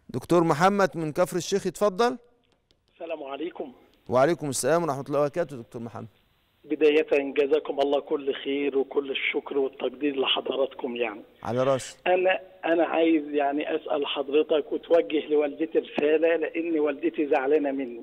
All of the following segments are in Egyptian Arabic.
دكتور محمد من كفر الشيخ يتفضل السلام عليكم وعليكم السلام ورحمه الله وبركاته دكتور محمد بداية جزاكم الله كل خير وكل الشكر والتقدير لحضراتكم يعني على راسي أنا أنا عايز يعني أسأل حضرتك وتوجه لوالدتي رسالة لأن والدتي زعلانة مني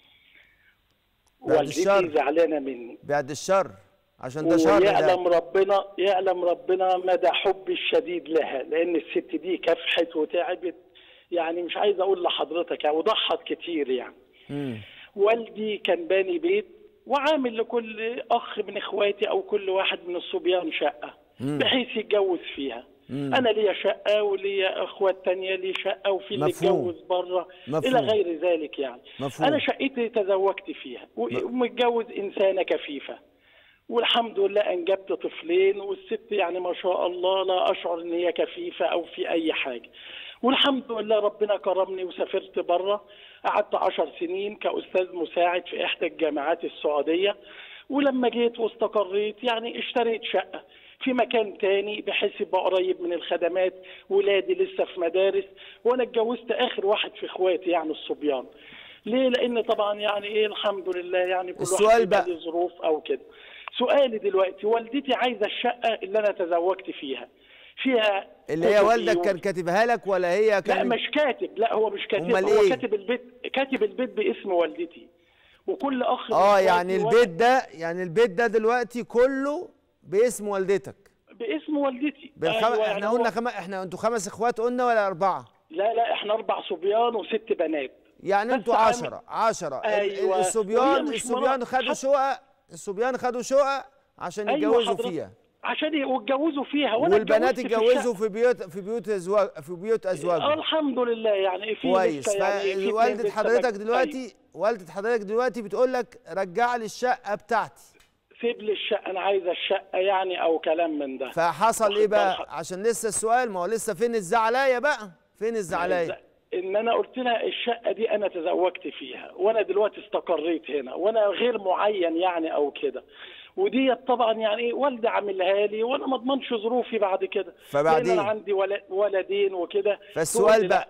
بعد والدتي الشر. زعلانة مني بعد الشر عشان ده شر ده ويعلم ربنا يعلم ربنا مدى حبي الشديد لها لأن الست دي كافحت وتعبت يعني مش عايز أقول لحضرتك يعني وضحت كتير يعني مم. والدي كان باني بيت وعامل لكل اخ من اخواتي او كل واحد من الصبيان شقه بحيث يتجوز فيها انا ليا شقه وليا اخوات تانية لي شقه وفي اللي مفهوم. اتجوز بره مفهوم. الى غير ذلك يعني مفهوم. انا شقتي تزوجت فيها و- ومتجوز انسانه كفيفه والحمد لله انجبت طفلين والست يعني ما شاء الله لا اشعر ان هي كفيفه او في اي حاجه والحمد لله ربنا كرمني وسافرت بره قعدت عشر سنين كاستاذ مساعد في احدى الجامعات السعوديه ولما جيت واستقريت يعني اشتريت شقه في مكان تاني بحيث يبقى قريب من الخدمات ولادي لسه في مدارس وانا اتجوزت اخر واحد في اخواتي يعني الصبيان ليه لان طبعا يعني ايه الحمد لله يعني كل السؤال واحد بقى. بقى له ظروف او كده سؤالي دلوقتي والدتي عايزه الشقه اللي انا تزوجت فيها فيها اللي هي كتب والدك و- كان كاتبها لك ولا هي لا كان مش كاتب لا هو مش كاتب أمال هو إيه؟ كاتب البيت كاتب البيت باسم والدتي وكل اخ من اه إخواتي يعني ولد البيت ده يعني البيت ده دلوقتي كله باسم والدتك باسم والدتي بالخم... أيوة، احنا يعني قلنا هو- خم... احنا انتوا خمس اخوات قلنا ولا اربعه لا لا احنا اربع صبيان وست بنات يعني بس انتوا عامل- عشرة عشرة ال- ال- أيوة. وهي الصبيان مش الصبيان مرا- خدوا حت- شقق الصبيان خدوا شقق عشان أيوة يتجوزوا حضرتك. فيها عشان يتجوزوا فيها وانا والبنات اتجوزت في اتجوزوا الشقة. في بيوت في بيوت ازواج في بيوت آه، ازواجهم الحمد لله يعني في كويس لسه يعني في اتنين فوالدة لسه حضرتك بك- دلوقتي والدة حضرتك دلوقتي بتقول لك رجع لي الشقة بتاعتي سيب لي الشقه انا عايزه الشقه يعني او كلام من ده فحصل ايه واخد بقى بالك؟ عشان لسه السؤال ما هو لسه فين الزعلايه بقى فين الزعلايه ان انا قلت لها الشقه دي انا تزوجت فيها وانا دلوقتي استقريت هنا وانا غير معين يعني او كده ودي طبعا يعني ايه والدي عاملها لي وانا ما اضمنش ظروفي بعد كده فبعدين؟ لان انا عندي ول- ولدين وكده فالسؤال تقول لي بقى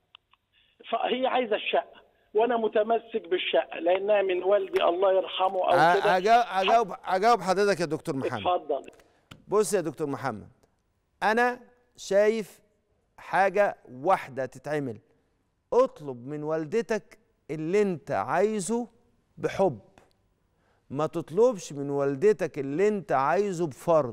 لا. فهي عايزه الشقه وانا متمسك بالشقه لانها من والدي الله يرحمه او ه- كده هجاوب هجاوب هجاوب حضرتك يا دكتور محمد اتفضل بص يا دكتور محمد انا شايف حاجه واحده تتعمل اطلب من والدتك اللي انت عايزه بحب ما تطلبش من والدتك اللي انت عايزه بفرض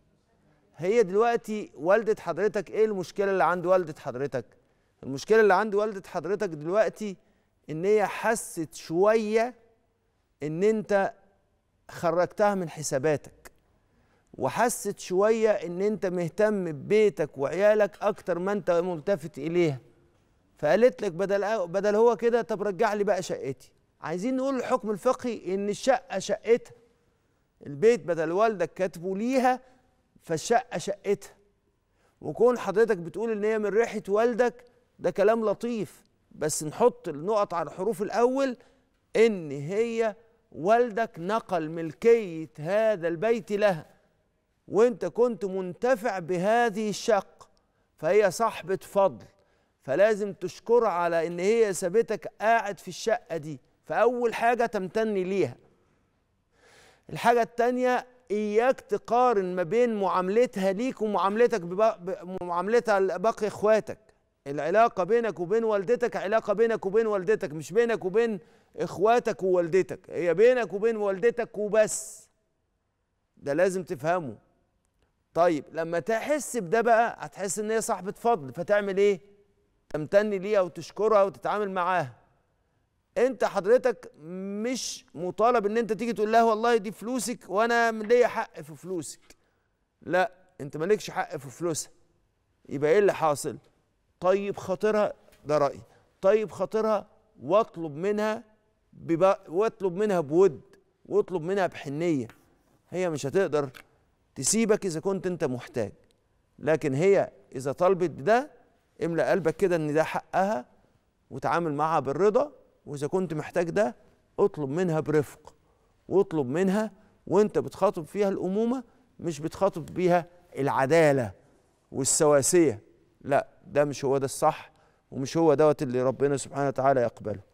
هي دلوقتي والدة حضرتك ايه المشكلة اللي عند والدة حضرتك المشكلة اللي عند والدة حضرتك دلوقتي ان هي حست شوية ان انت خرجتها من حساباتك وحست شوية ان انت مهتم ببيتك وعيالك اكتر ما انت ملتفت اليها فقالت لك بدل بدل هو كده طب رجع لي بقى شقتي عايزين نقول الحكم الفقهي ان الشقة شقتها البيت بدل والدك كاتبه ليها فالشقة شقتها وكون حضرتك بتقول ان هي من ريحة والدك ده كلام لطيف بس نحط النقط على الحروف الاول ان هي والدك نقل ملكية هذا البيت لها وانت كنت منتفع بهذه الشقة فهي صاحبة فضل فلازم تشكرها على ان هي سابتك قاعد في الشقة دي فاول حاجة تمتني ليها الحاجة التانية إياك تقارن ما بين معاملتها ليك ومعاملتك ببا- بمعاملتها لباقي إخواتك العلاقة بينك وبين والدتك علاقة بينك وبين والدتك مش بينك وبين إخواتك ووالدتك هي بينك وبين والدتك وبس ده لازم تفهمه طيب لما تحس بده بقى هتحس ان هي صاحبة فضل فتعمل ايه تمتني ليها وتشكرها وتتعامل معاها انت حضرتك مش مطالب ان انت تيجي تقول لها والله دي فلوسك وانا ليا حق في فلوسك لا انت مالكش حق في فلوسها يبقى ايه اللي حاصل طيب خاطرها ده رايي طيب خاطرها واطلب منها بب... واطلب منها بود واطلب منها بحنيه هي مش هتقدر تسيبك اذا كنت انت محتاج لكن هي اذا طلبت ده املأ قلبك كده ان ده حقها وتعامل معها بالرضا واذا كنت محتاج ده اطلب منها برفق واطلب منها وانت بتخاطب فيها الامومه مش بتخاطب بيها العداله والسواسيه لا ده مش هو ده الصح ومش هو دوت اللي ربنا سبحانه وتعالى يقبله